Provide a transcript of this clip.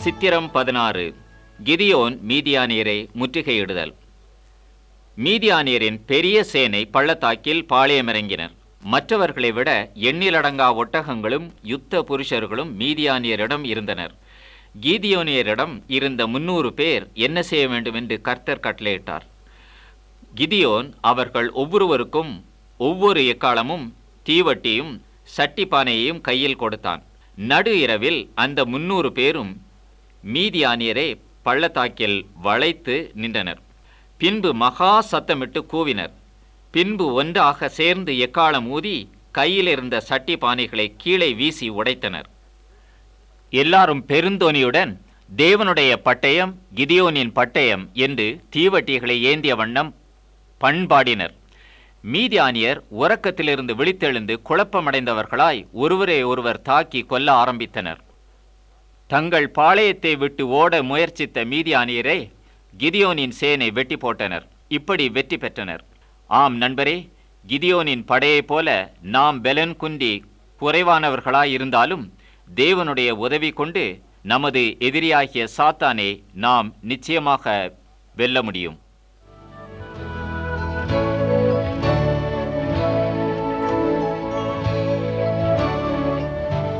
சித்திரம் பதினாறு கிதியோன் மீதியானியரை முற்றுகையிடுதல் மீதியானியரின் பெரிய சேனை பள்ளத்தாக்கில் பாளையமிறங்கினர் மற்றவர்களை விட எண்ணிலடங்கா ஒட்டகங்களும் யுத்த புருஷர்களும் மீதியானியரிடம் இருந்தனர் கீதியோனியரிடம் இருந்த முன்னூறு பேர் என்ன செய்ய வேண்டும் என்று கர்த்தர் கட்டளையிட்டார் கிதியோன் அவர்கள் ஒவ்வொருவருக்கும் ஒவ்வொரு எக்காலமும் தீவட்டியும் சட்டிப்பானையையும் கையில் கொடுத்தான் நடு இரவில் அந்த முன்னூறு பேரும் மீதியானியரை பள்ளத்தாக்கில் வளைத்து நின்றனர் பின்பு மகா சத்தமிட்டு கூவினர் பின்பு ஒன்றாக சேர்ந்து எக்காலம் ஊதி கையில் இருந்த சட்டி பானைகளை கீழே வீசி உடைத்தனர் எல்லாரும் பெருந்தோனியுடன் தேவனுடைய பட்டயம் கிதியோனின் பட்டயம் என்று தீவட்டிகளை ஏந்திய வண்ணம் பண்பாடினர் மீதியானியர் உறக்கத்திலிருந்து விழித்தெழுந்து குழப்பமடைந்தவர்களாய் ஒருவரை ஒருவர் தாக்கி கொல்ல ஆரம்பித்தனர் தங்கள் பாளையத்தை விட்டு ஓட முயற்சித்த மீதியானியரை கிதியோனின் சேனை வெட்டி போட்டனர் இப்படி வெற்றி பெற்றனர் ஆம் நண்பரே கிதியோனின் படையைப் போல நாம் பெலன் குன்றி குறைவானவர்களாயிருந்தாலும் தேவனுடைய உதவி கொண்டு நமது எதிரியாகிய சாத்தானை நாம் நிச்சயமாக வெல்ல முடியும்